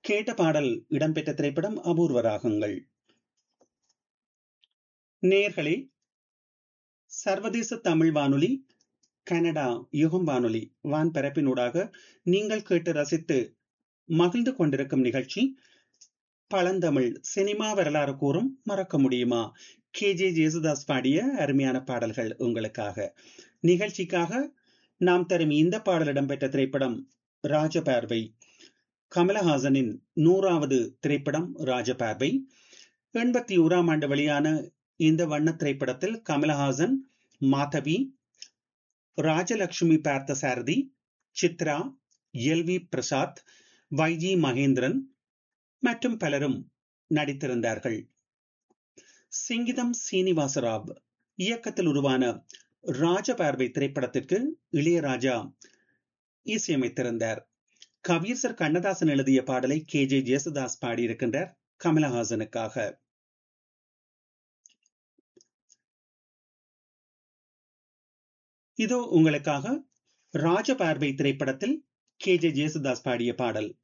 கேட்ட பாடல் இடம்பெற்ற திரைப்படம் அபூர்வ ராகங்கள் நேர்களே சர்வதேச தமிழ் வானொலி கனடா யுகம் வானொலி வான்பரப்பினூடாக நீங்கள் கேட்டு ரசித்து மகிழ்ந்து கொண்டிருக்கும் நிகழ்ச்சி பழந்தமிழ் சினிமா வரலாறு கூறும் மறக்க முடியுமா கே ஜே ஜேசுதாஸ் பாடிய அருமையான பாடல்கள் உங்களுக்காக நிகழ்ச்சிக்காக நாம் தரும் இந்த பாடல் இடம்பெற்ற திரைப்படம் ராஜபார்வை கமலஹாசனின் நூறாவது திரைப்படம் ராஜபார்வை எண்பத்தி ஓராம் ஆண்டு வெளியான இந்த வண்ண திரைப்படத்தில் Kamal Haasan Madhavi Rajalakshmi Parthasarathy Chitra L V Prasad Y G Mahendran மற்றும் பலரும் நடித்திருந்தார்கள் சிங்கிதம் சீனிவாசராவ் இயக்கத்தில் உருவான ராஜபார்வை திரைப்படத்திற்கு இளையராஜா இசையமைத்திருந்தார் கபீர்சர் கண்ணதாசன் எழுதிய பாடலை கே ஜே ஜேசுதாஸ் பாடியிருக்கின்றார் கமலஹாசனுக்காக இதோ உங்களுக்காக ராஜபார்வை திரைப்படத்தில் கே ஜே ஜேசுதாஸ் பாடிய பாடல்